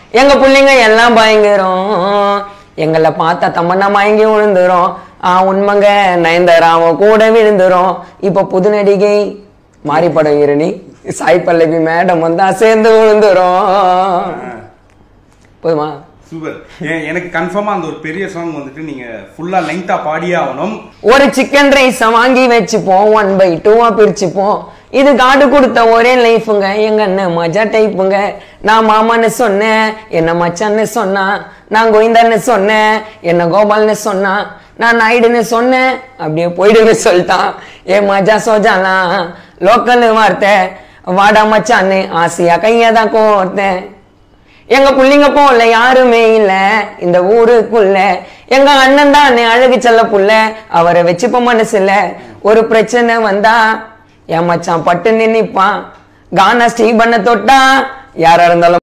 எங்க புள்ளைங்க எல்லாம் பயங்கரம் எங்களை பார்த்தா தம்மண்ணா மயங்கி விழுந்துரும் ஆ உண்மைங்க நயன்தாராவும் கூட விழுந்துரும் இப்ப புது நடிகை மாறி படம் இரணி சாய் பல்லவி மேடம் வந்தா சேர்ந்து விழுந்துரும் போதுமா சூப்பர் எனக்கு கன்ஃபார்மா அந்த ஒரு பெரிய சாங் வந்துட்டு நீங்க ஃபுல்லா லெங்தா பாடியே ஆகணும் ஒரு சிக்கன் ரைஸ வாங்கி வச்சுப்போம் ஒன் பை டூவா பிரிச்சுப்போம் இது காடு கொடுத்த ஒரே லைஃபுங்க எங்க அண்ணன் மஜா டைப்புங்க நான் மாமான்னு சொன்னேன் என்ன மச்சான்னு சொன்னான் நான் கோவிந்தான்னு சொன்னேன் என்ன கோபால்னு சொன்னான் நான் நாயுடுன்னு சொன்னேன் அப்படியே போயிடுன்னு சொல்லிட்டான் ஏ மஜா சோஜாலாம் லோக்கல் வார்த்தை வாடா மச்சான்னு ஆசையா கையை தான் கோர்த்தேன் எங்க புள்ளிங்க போல யாருமே இல்ல இந்த ஊருக்குள்ள எங்க அண்ணன் தானே அழகு செல்ல புள்ள அவரை வச்சுப்ப மனசுல ஒரு பிரச்சனை வந்தா என் மச்சான் பட்டு நின்னிப்பான் கானா ஸ்ரீபண்ண தொட்டா யாரா இருந்தாலும்